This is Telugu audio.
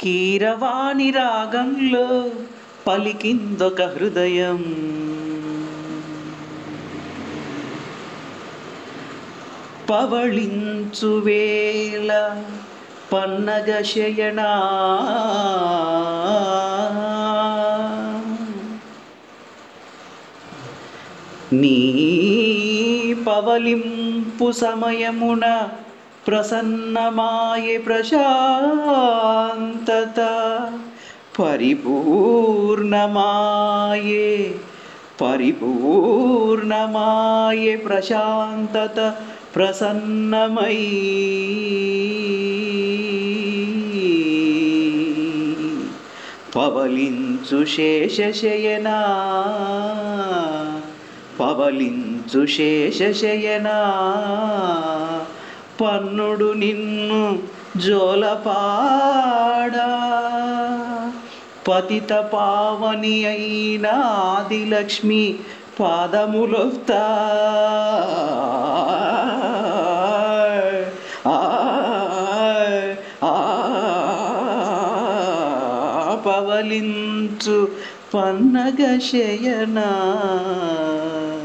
కీరవాణి రాగంలో పలికిందొక హృదయం పవళించు వేళ పన్నగ శయనా నీ పవలింపు సమయమున ప్రసన్నమాయే ప్రశాంతత పరిపూర్ణమాయే పరిపూర్ణమాయే ప్రశాంతత ప్రసన్నమై పవలించు శేషశయనా పవలించు శేషశయనా పన్నుడు నిన్ను జోలపాడా పతిత పావని అయిన ఆదిలక్ష్మి పాదములొస్తా ఆ, ఆ, పవలించు పన్నగ శయనా